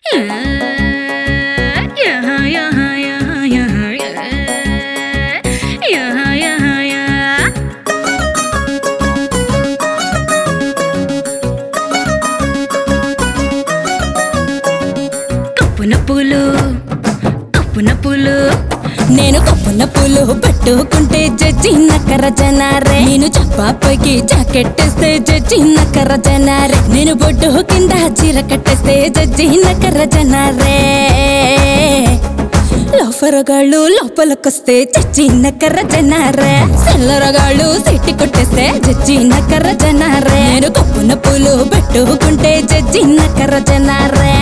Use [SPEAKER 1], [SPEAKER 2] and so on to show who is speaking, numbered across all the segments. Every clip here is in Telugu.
[SPEAKER 1] కప్పున పూలు కప్పున పూలు
[SPEAKER 2] నేను కప్పున పూలు పట్టుకుంటే జడ్జి నక్కర జనారే నేను చప్పాపైకి జాకెట్ వేస్తే జడ్జి నక్కర జనారే నేను బొడ్డు కింద చీర కట్టేస్తే జడ్జి నక్కర జనారే లోఫరగాళ్ళు లోపలకొస్తే జడ్జి నక్కర జనారే సెల్లరగాళ్ళు సిట్టి కొట్టేస్తే జడ్జి నక్కర జనారే నేను కప్పున పూలు పట్టుకుంటే జడ్జి నక్కర జనారే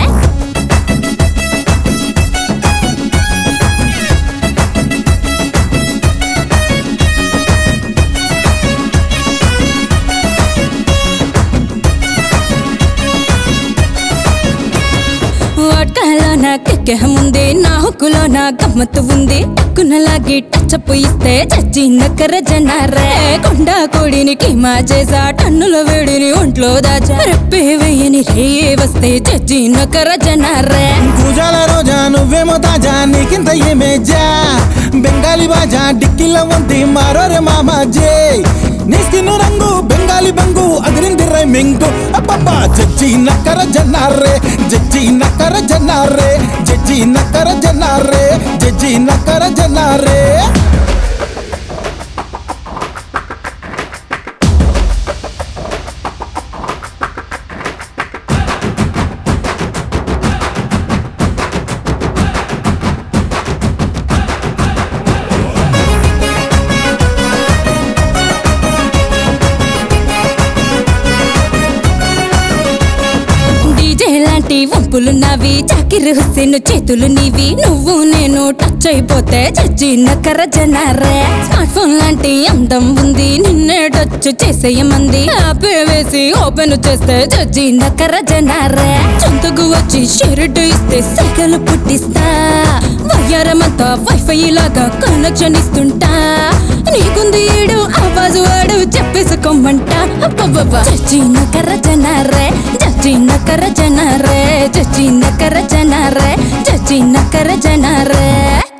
[SPEAKER 2] వాట్కాలో నా కెక్కెహం ఉంది నా హుక్కులో నా గమ్మత్తు ఉంది టక్కునలాగి టచ్ ఇస్తే చచ్చి నక్కర జనారే కొండ కోడిని కీమా చేసా టన్నుల వేడిని ఒంట్లో దాచా రెప్పే వేయని రే వస్తే చచ్చి నక్కర జనారే
[SPEAKER 3] పూజాల రోజా నువ్వేమో తాజా నీకింత ఏమేజా బెంగాలీ బాజా డిక్కిల వంటి మారోరే మామా జే నీ స్కిన్ రంగు బెంగాలీ బంగు అదిరింది రైమింగు అబ్బబ్బా జడ్జి నక్కర జన్నారే జడ్జి నక్కర జన్నారే జడ్జి నక్కర జన్నారే జడ్జి నక్కర జన్నారే
[SPEAKER 2] డీజే లాంటి వంపులు నావి జాకిర్ హుస్సేన్ చేతులు నీవి నువ్వు నేను టచ్ అయిపోతే చచ్చి నక్కర జనారే స్మార్ట్ ఫోన్ లాంటి అందం ఉంది నిన్నే టచ్ చేసేయమంది ఆపే వేసి ఓపెన్ చేస్తే చచ్చి నక్కర జనారే చంతకు వచ్చి షెరట్ ఇస్తే సైకిల్ పుట్టిస్తా వయ్యారమంతా వైఫై లాగా కనెక్షన్ ఇస్తుంటా నీకుంది ఏడు ఆవాజు వాడు చెప్పేసుకోమంట అబ్బబ్బబ్బా. చచ్చి నకర జనారే చచ్చి నకర జనారే చచ్చి నకర జనారే చచ్చి నకర జనారే